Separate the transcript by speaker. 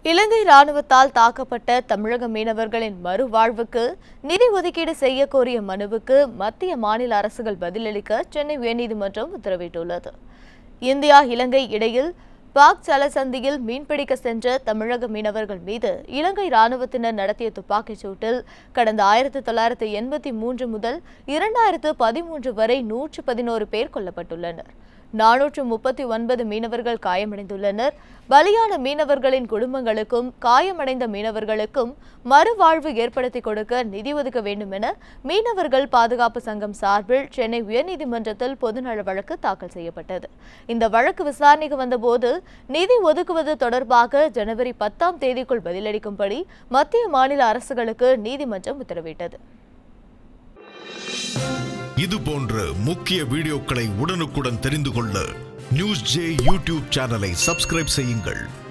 Speaker 1: இலங்கை ராணுவத்தால் தாக்கப்பட்ட தமிழக மீனவர்களின் மறுவாழ்வுக்கு நிதி ஒதுக்கீடு செய்ய கோரிய மனுவுக்கு மத்திய மாநில அரசுகள் பதிலளிக்க சென்னை உயர்நீதிமன்றம் உத்தரவிட்டுள்ளது இந்தியா இலங்கை இடையில் பாக் ஜலசந்தியில் மீன்பிடிக்க சென்ற தமிழக மீனவர்கள் மீது இலங்கை ராணுவத்தினர் நடத்திய துப்பாக்கிச் சூட்டில் கடந்த ஆயிரத்தி தொள்ளாயிரத்து எண்பத்தி மூன்று முதல் இரண்டாயிரத்து பதிமூன்று வரை நூற்று பதினோரு பேர் கொல்லப்பட்டுள்ளனர் நானூற்று முப்பத்தி ஒன்பது மீனவர்கள் காயமடைந்துள்ளனர் பலியான மீனவர்களின் குடும்பங்களுக்கும் காயமடைந்த மீனவர்களுக்கும் மறுவாழ்வு ஏற்படுத்தி கொடுக்க நிதி ஒதுக்க வேண்டும் என மீனவர்கள் பாதுகாப்பு சங்கம் சார்பில் சென்னை உயர்நீதிமன்றத்தில் பொதுநல வழக்கு தாக்கல் செய்யப்பட்டது இந்த வழக்கு விசாரணைக்கு வந்தபோது நிதி ஒதுக்குவது தொடர்பாக ஜனவரி பத்தாம் தேதிக்குள் பதிலளிக்கும்படி மத்திய மாநில அரசுகளுக்கு நீதிமன்றம் உத்தரவிட்டது
Speaker 2: இது போன்ற முக்கிய வீடியோக்களை உடனுக்குடன் தெரிந்து கொள்ள நியூஸ் ஜே யூடியூப் சேனலை சப்ஸ்கிரைப் செய்யுங்கள்